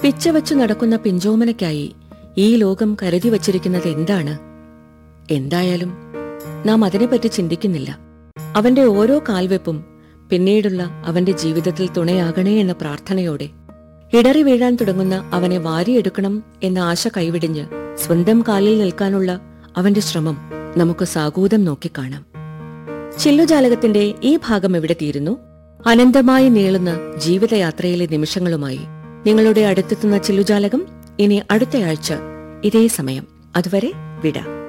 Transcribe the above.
പിച്ചവച്ചു നടക്കുന്ന പിഞ്ചോമനയ്ക്കായി ഈ ലോകം കരുതി വച്ചിരിക്കുന്നത് എന്താണ് എന്തായാലും നാം അതിനെപ്പറ്റി ചിന്തിക്കുന്നില്ല അവന്റെ ഓരോ കാൽവെപ്പും പിന്നീടുള്ള അവന്റെ ജീവിതത്തിൽ തുണയാകണേ എന്ന പ്രാർത്ഥനയോടെ ഇടറി വീഴാൻ തുടങ്ങുന്ന അവനെ വാരിയെടുക്കണം എന്ന ആശ കൈവിടിഞ്ഞ് സ്വന്തം കാലിൽ നിൽക്കാനുള്ള അവന്റെ ശ്രമം നമുക്ക് സാഗൂതം നോക്കിക്കാണാം ചില്ലുജാലകത്തിന്റെ ഈ ഭാഗം എവിടെ തീരുന്നു അനന്തമായി നീളുന്ന ജീവിതയാത്രയിലെ നിമിഷങ്ങളുമായി നിങ്ങളുടെ അടുത്തെത്തുന്ന ചില്ലുജാലകം ഇനി അടുത്തയാഴ്ച ഇതേ സമയം അതുവരെ വിട